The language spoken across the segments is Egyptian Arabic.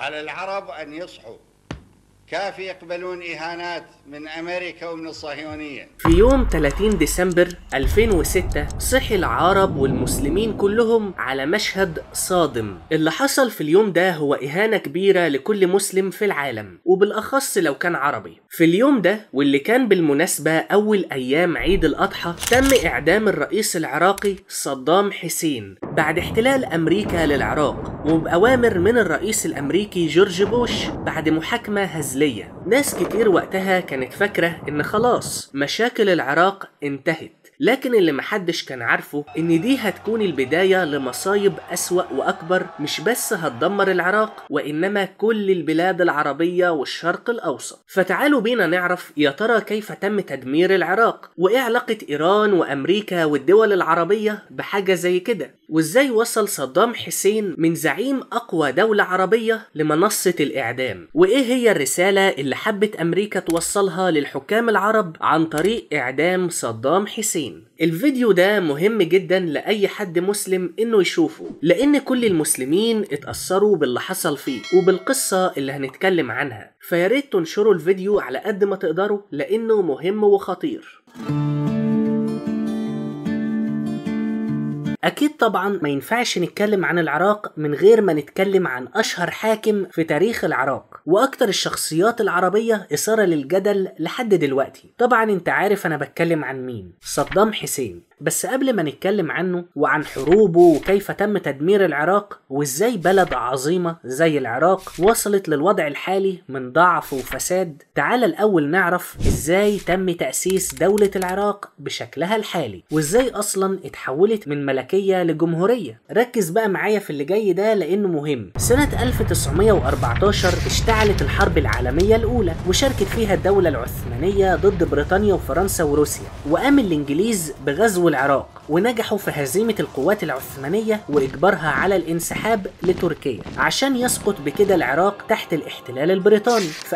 على العرب أن يصحوا كافي يقبلون إهانات من أمريكا ومن الصهيونية في يوم 30 ديسمبر 2006 صحي العرب والمسلمين كلهم على مشهد صادم اللي حصل في اليوم ده هو إهانة كبيرة لكل مسلم في العالم وبالأخص لو كان عربي في اليوم ده واللي كان بالمناسبة أول أيام عيد الأضحى تم إعدام الرئيس العراقي صدام حسين بعد احتلال أمريكا للعراق وبأوامر من الرئيس الأمريكي جورج بوش بعد محاكمة هزلية ناس كتير وقتها كانت فاكرة إن خلاص مشاكل العراق انتهت لكن اللي محدش كان عارفه ان دي هتكون البداية لمصايب اسوأ واكبر مش بس هتدمر العراق وانما كل البلاد العربية والشرق الاوسط فتعالوا بينا نعرف يا ترى كيف تم تدمير العراق وايه علاقة ايران وامريكا والدول العربية بحاجة زي كده وازاي وصل صدام حسين من زعيم اقوى دولة عربية لمنصة الاعدام وايه هي الرسالة اللي حبت امريكا توصلها للحكام العرب عن طريق اعدام صدام حسين الفيديو ده مهم جدا لأي حد مسلم إنه يشوفه لأن كل المسلمين اتأثروا باللي حصل فيه وبالقصة اللي هنتكلم عنها فياريت تنشروا الفيديو على قد ما تقدروا لأنه مهم وخطير أكيد طبعا ما ينفعش نتكلم عن العراق من غير ما نتكلم عن أشهر حاكم في تاريخ العراق وأكتر الشخصيات العربية إثارة للجدل لحد دلوقتي طبعا أنت عارف أنا بتكلم عن مين صدام حسين بس قبل ما نتكلم عنه وعن حروبه وكيف تم تدمير العراق وازاي بلد عظيمة زي العراق وصلت للوضع الحالي من ضعف وفساد تعال الأول نعرف ازاي تم تأسيس دولة العراق بشكلها الحالي وازاي أصلا اتحولت من ملكية لجمهورية ركز بقى معايا في اللي جاي ده لأنه مهم سنة 1914 اشتعلت الحرب العالمية الأولى وشاركت فيها الدولة العثمانية ضد بريطانيا وفرنسا وروسيا وقام الإنجليز بغزو العراق ونجحوا في هزيمة القوات العثمانية وإجبارها على الانسحاب لتركيا عشان يسقط بكده العراق تحت الاحتلال البريطاني في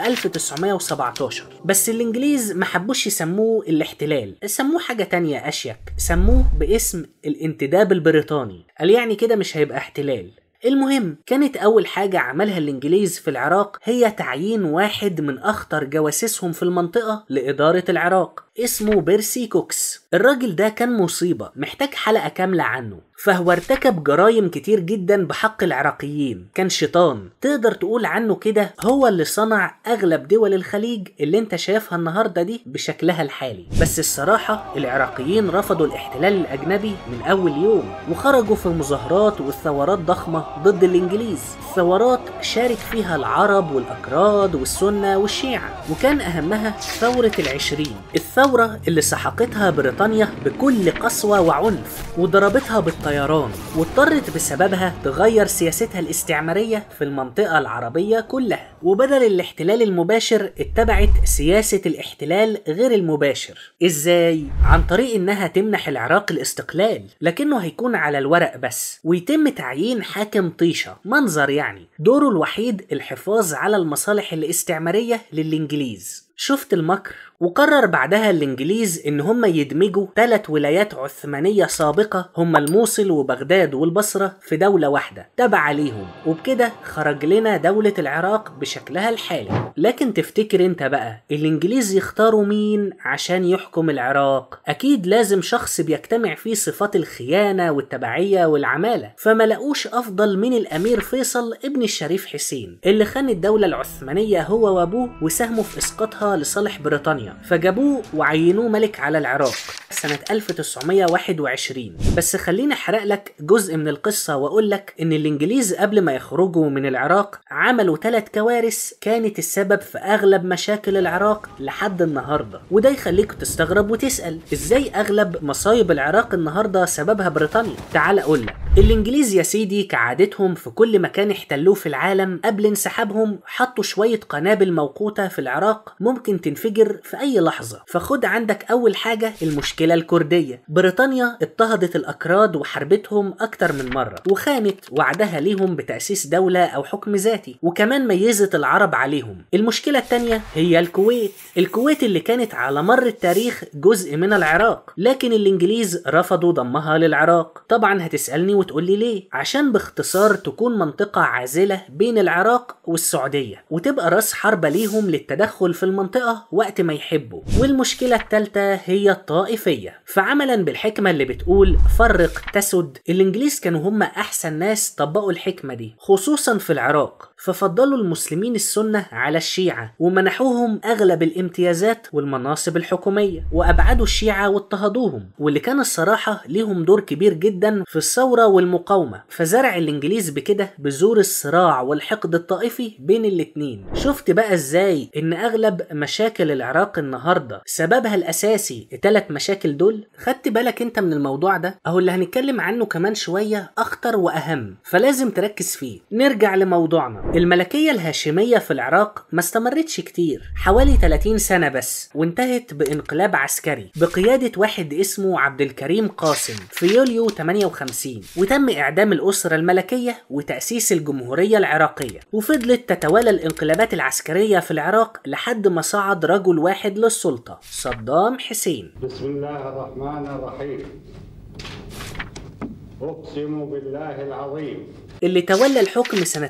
1917 بس الإنجليز ما حبوش يسموه الاحتلال سموه حاجة تانية أشيك سموه باسم الانتداب البريطاني قال يعني كده مش هيبقى احتلال المهم كانت أول حاجة عملها الإنجليز في العراق هي تعيين واحد من أخطر جواسيسهم في المنطقة لإدارة العراق اسمه بيرسي كوكس الراجل ده كان مصيبة محتاج حلقة كاملة عنه فهو ارتكب جرائم كتير جدا بحق العراقيين كان شيطان تقدر تقول عنه كده هو اللي صنع اغلب دول الخليج اللي انت شايفها النهارده دي بشكلها الحالي بس الصراحه العراقيين رفضوا الاحتلال الاجنبي من اول يوم وخرجوا في مظاهرات والثورات ضخمه ضد الانجليز ثورات شارك فيها العرب والاكراد والسنه والشيعه وكان اهمها ثوره العشرين الثوره اللي سحقتها بريطانيا بكل قسوه وعنف وضربتها بالطيران الطيران واضطرت بسببها تغير سياستها الاستعمارية في المنطقة العربية كلها وبدل الاحتلال المباشر اتبعت سياسة الاحتلال غير المباشر ازاي؟ عن طريق انها تمنح العراق الاستقلال لكنه هيكون على الورق بس ويتم تعيين حاكم طيشة منظر يعني دوره الوحيد الحفاظ على المصالح الاستعمارية للإنجليز شفت المكر وقرر بعدها الانجليز ان هم يدمجوا ثلاث ولايات عثمانيه سابقه هم الموصل وبغداد والبصره في دوله واحده تبع ليهم وبكده خرج لنا دوله العراق بشكلها الحالي لكن تفتكر انت بقى الانجليز يختاروا مين عشان يحكم العراق اكيد لازم شخص بيجتمع فيه صفات الخيانه والتبعيه والعماله فما لقوش افضل من الامير فيصل ابن الشريف حسين اللي خان الدوله العثمانيه هو وابوه وساهموا في اسقاطها لصالح بريطانيا فجابوه وعينوه ملك على العراق سنة 1921 بس خليني احرق لك جزء من القصة واقول لك ان الانجليز قبل ما يخرجوا من العراق عملوا ثلاث كوارث كانت السبب في اغلب مشاكل العراق لحد النهاردة وده يخليك تستغرب وتسأل ازاي اغلب مصايب العراق النهاردة سببها بريطانيا تعال اقول لك الانجليز يا سيدي كعادتهم في كل مكان احتلوه في العالم قبل انسحابهم حطوا شوية قنابل موقوتة في العراق ممكن ممكن تنفجر في أي لحظة فخد عندك أول حاجة المشكلة الكردية بريطانيا اضطهدت الأكراد وحربتهم أكتر من مرة وخانت وعدها ليهم بتأسيس دولة أو حكم ذاتي وكمان ميزت العرب عليهم المشكلة التانية هي الكويت الكويت اللي كانت على مر التاريخ جزء من العراق لكن الإنجليز رفضوا ضمها للعراق طبعا هتسألني وتقولي ليه عشان باختصار تكون منطقة عازلة بين العراق والسعودية وتبقى راس حربة ليهم للتدخل في المنطقة وقت ما يحبوا والمشكلة التالتة هي الطائفية فعملا بالحكمة اللي بتقول فرق تسد الإنجليز كانوا هم أحسن ناس طبقوا الحكمة دي خصوصا في العراق ففضلوا المسلمين السنة على الشيعة ومنحوهم أغلب الامتيازات والمناصب الحكومية وأبعدوا الشيعة واضطهدوهم واللي كان الصراحة ليهم دور كبير جدا في الثورة والمقاومة فزرع الإنجليز بكده بذور الصراع والحقد الطائفي بين الاتنين شفت بقى إزاي إن أغلب مشاكل العراق النهاردة سببها الأساسي التلات مشاكل دول خدت بالك أنت من الموضوع ده أهو اللي هنتكلم عنه كمان شوية أخطر وأهم فلازم تركز فيه نرجع لموضوعنا الملكية الهاشمية في العراق ما استمرتش كتير حوالي 30 سنة بس وانتهت بانقلاب عسكري بقيادة واحد اسمه عبد الكريم قاسم في يوليو 58 وتم إعدام الأسرة الملكية وتأسيس الجمهورية العراقية وفضلت تتوالى الانقلابات العسكرية في العراق لحد ما صعد رجل واحد للسلطة صدام حسين بسم الله الرحمن الرحيم أقسم بالله العظيم اللي تولى الحكم سنة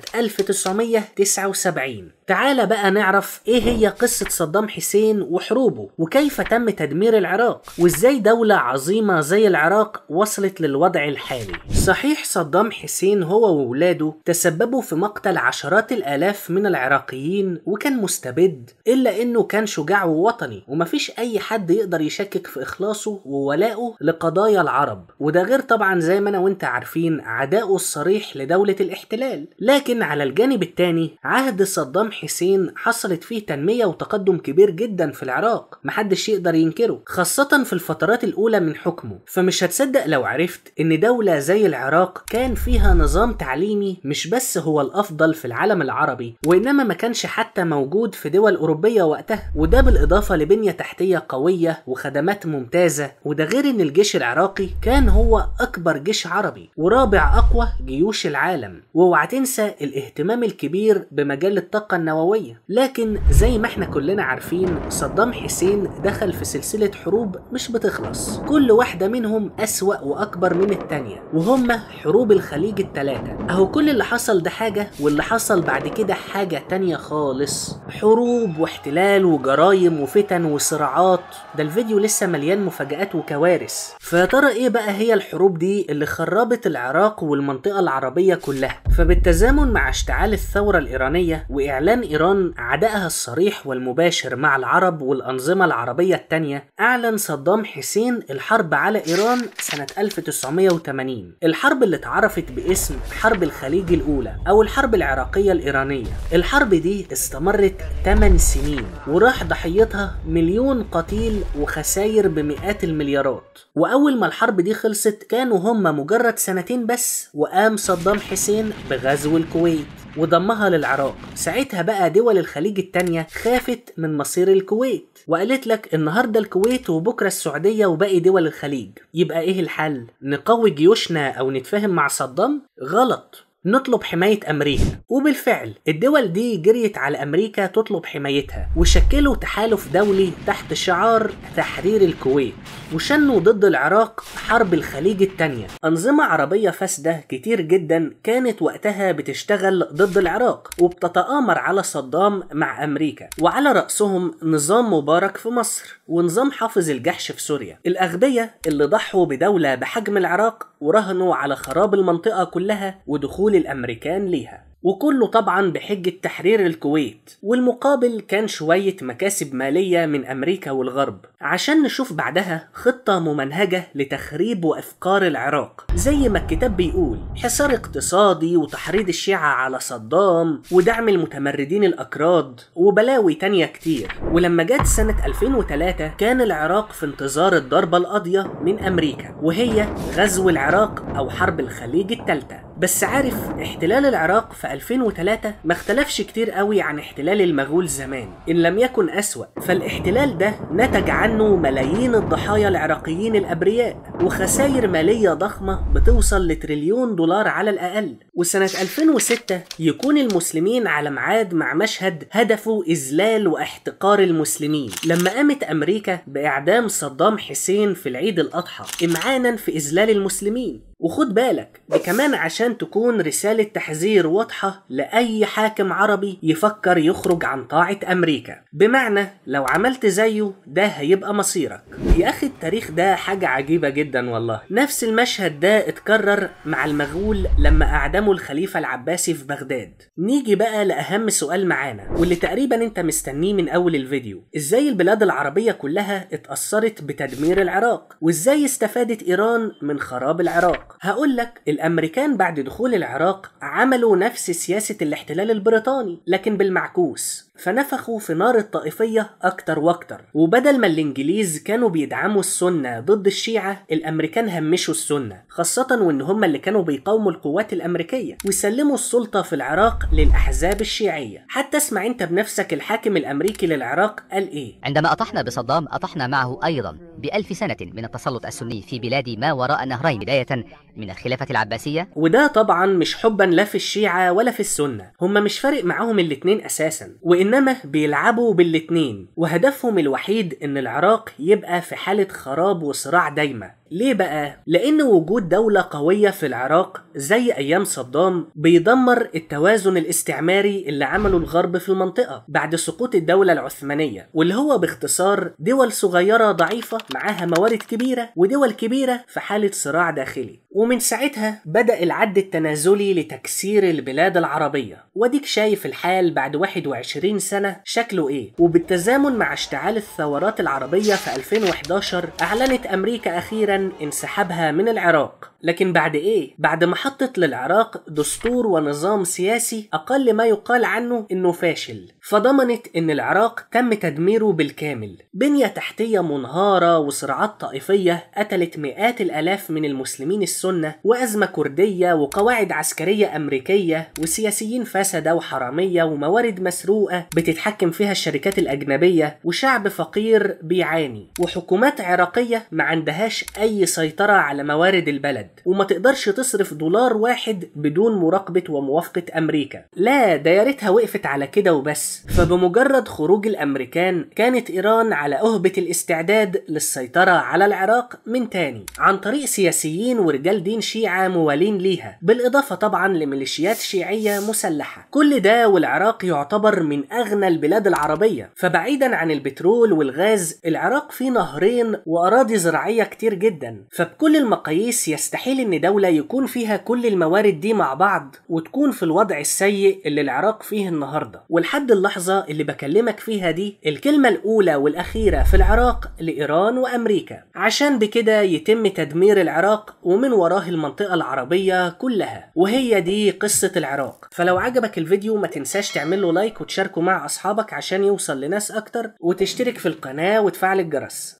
1979 تعال بقى نعرف ايه هي قصة صدام حسين وحروبه وكيف تم تدمير العراق وازاي دولة عظيمة زي العراق وصلت للوضع الحالي صحيح صدام حسين هو وولاده تسببوا في مقتل عشرات الالاف من العراقيين وكان مستبد الا انه كان شجاع ووطني ومفيش اي حد يقدر يشكك في اخلاصه وولائه لقضايا العرب وده غير طبعا زي ما انا وانت عارفين عدائه الصريح لدولة الاحتلال لكن على الجانب التاني عهد صدام حسين حصلت فيه تنمية وتقدم كبير جدا في العراق محدش يقدر ينكره خاصة في الفترات الأولى من حكمه فمش هتصدق لو عرفت إن دولة زي العراق كان فيها نظام تعليمي مش بس هو الأفضل في العالم العربي وإنما ما كانش حتى موجود في دول أوروبية وقتها وده بالإضافة لبنية تحتية قوية وخدمات ممتازة وده غير إن الجيش العراقي كان هو أكبر جيش عربي ورابع أقوى جيوش العالم واوعى تنسى الاهتمام الكبير بمجال الطاقة النووية لكن زي ما احنا كلنا عارفين صدام حسين دخل في سلسلة حروب مش بتخلص كل واحدة منهم أسوأ وأكبر من التانية وهم حروب الخليج التلاتة أهو كل اللي حصل ده حاجة واللي حصل بعد كده حاجة تانية خالص حروب واحتلال وجرايم وفتن وصراعات ده الفيديو لسه مليان مفاجآت وكوارث فيا ترى ايه بقى هي الحروب دي اللي خربت العراق والمنطقة العربية كلها فبالتزامن مع اشتعال الثورة الإيرانية وإعلان إيران عدائها الصريح والمباشر مع العرب والأنظمة العربية التانية أعلن صدام حسين الحرب على إيران سنة 1980 الحرب اللي اتعرفت باسم حرب الخليج الأولى أو الحرب العراقية الإيرانية الحرب دي استمرت 8 سنين وراح ضحيتها مليون قتيل وخساير بمئات المليارات وأول ما الحرب دي خلصت كانوا هم مجرد سنتين بس وقام صدام حسين بغزو الكويت وضمها للعراق ساعتها بقى دول الخليج التانية خافت من مصير الكويت وقالت لك النهاردة الكويت وبكرة السعودية وباقي دول الخليج يبقى ايه الحل نقوي جيوشنا او نتفاهم مع صدام غلط نطلب حماية أمريكا وبالفعل الدول دي جريت على أمريكا تطلب حمايتها وشكلوا تحالف دولي تحت شعار تحرير الكويت وشنوا ضد العراق حرب الخليج التانية أنظمة عربية فاسدة كتير جدا كانت وقتها بتشتغل ضد العراق وبتتآمر على صدام مع أمريكا وعلى رأسهم نظام مبارك في مصر ونظام حافظ الجحش في سوريا الأغبياء اللي ضحوا بدولة بحجم العراق ورهنوا على خراب المنطقة كلها ودخول الأمريكان ليها وكله طبعا بحجة تحرير الكويت والمقابل كان شوية مكاسب مالية من أمريكا والغرب عشان نشوف بعدها خطة ممنهجة لتخريب وإفقار العراق زي ما الكتاب بيقول حصار اقتصادي وتحريض الشيعة على صدام ودعم المتمردين الأكراد وبلاوي تانية كتير ولما جت سنة 2003 كان العراق في انتظار الضربة القاضية من أمريكا وهي غزو العراق أو حرب الخليج الثالثة بس عارف احتلال العراق في 2003 ما اختلفش كتير قوي عن احتلال المغول زمان إن لم يكن أسوأ فالاحتلال ده نتج عنه ملايين الضحايا العراقيين الأبرياء وخسائر مالية ضخمة بتوصل لتريليون دولار على الأقل وسنة 2006 يكون المسلمين على ميعاد مع مشهد هدفه إذلال واحتقار المسلمين لما قامت أمريكا بإعدام صدام حسين في العيد الأضحى إمعانا في إذلال المسلمين وخد بالك دي كمان عشان تكون رسالة تحذير واضحة لأي حاكم عربي يفكر يخرج عن طاعة أمريكا بمعنى لو عملت زيه ده هيبقى مصيرك يا أخي التاريخ ده حاجة عجيبة جدا والله نفس المشهد ده اتكرر مع المغول لما أعدموا الخليفة العباسي في بغداد نيجي بقى لأهم سؤال معانا واللي تقريبا انت مستنيه من أول الفيديو ازاي البلاد العربية كلها اتأثرت بتدمير العراق وازاي استفادت إيران من خراب العراق هقول لك الامريكان بعد دخول العراق عملوا نفس سياسة الاحتلال البريطاني لكن بالمعكوس فنفخوا في نار الطائفية أكتر وأكتر وبدل ما الإنجليز كانوا بيدعموا السنة ضد الشيعة الأمريكان همشوا السنة خاصة وإن هم اللي كانوا بيقاوموا القوات الأمريكية ويسلموا السلطة في العراق للأحزاب الشيعية حتى اسمع أنت بنفسك الحاكم الأمريكي للعراق قال إيه عندما أطحنا بصدام أطحنا معه أيضا بألف سنة من التسلط السني في بلاد ما وراء النهرين بداية من الخلافة العباسية وده طبعا مش حبا لا في الشيعة ولا في السنة هم مش فارق معاهم الاتنين أساسا وإنما بيلعبوا بالاتنين وهدفهم الوحيد إن العراق يبقى في حالة خراب وصراع دايمة ليه بقى؟ لأن وجود دولة قوية في العراق زي أيام صدام بيدمر التوازن الاستعماري اللي عمله الغرب في المنطقة بعد سقوط الدولة العثمانية واللي هو باختصار دول صغيرة ضعيفة معاها موارد كبيرة ودول كبيرة في حالة صراع داخلي ومن ساعتها بدأ العد التنازلي لتكسير البلاد العربية وديك شايف الحال بعد 21 سنة شكله ايه وبالتزامن مع اشتعال الثورات العربية في 2011 أعلنت أمريكا أخيرا انسحابها من العراق لكن بعد ايه؟ بعد ما حطت للعراق دستور ونظام سياسي أقل ما يقال عنه إنه فاشل فضمنت إن العراق تم تدميره بالكامل بنية تحتية منهارة وصراعات طائفية قتلت مئات الآلاف من المسلمين السنة وأزمة كردية وقواعد عسكرية أمريكية وسياسيين فسدة وحرامية وموارد مسروقة بتتحكم فيها الشركات الأجنبية وشعب فقير بيعاني وحكومات عراقية ما عندهاش أي سيطرة على موارد البلد وما تقدرش تصرف دولار واحد بدون مراقبة وموافقة أمريكا لا ده يا ريتها وقفت على كده وبس فبمجرد خروج الأمريكان كانت إيران على أهبة الاستعداد للسيطرة على العراق من تاني عن طريق سياسيين ورجال دين شيعة موالين ليها بالإضافة طبعا لميليشيات شيعية مسلحة كل ده والعراق يعتبر من أغنى البلاد العربية فبعيدا عن البترول والغاز العراق فيه نهرين وأراضي زراعية كتير جدا فبكل المقاييس يستحيل إن دولة يكون فيها كل الموارد دي مع بعض وتكون في الوضع السيء اللي العراق فيه النهاردة ولحد اللحظة اللي بكلمك فيها دي الكلمة الأولى والأخيرة في العراق لإيران وأمريكا عشان بكده يتم تدمير العراق ومن وراه المنطقة العربية كلها وهي دي قصة العراق فلو عجبك الفيديو ما تنساش تعمل له لايك وتشاركه مع أصحابك عشان يوصل لناس أكتر وتشترك في القناة وتفعل الجرس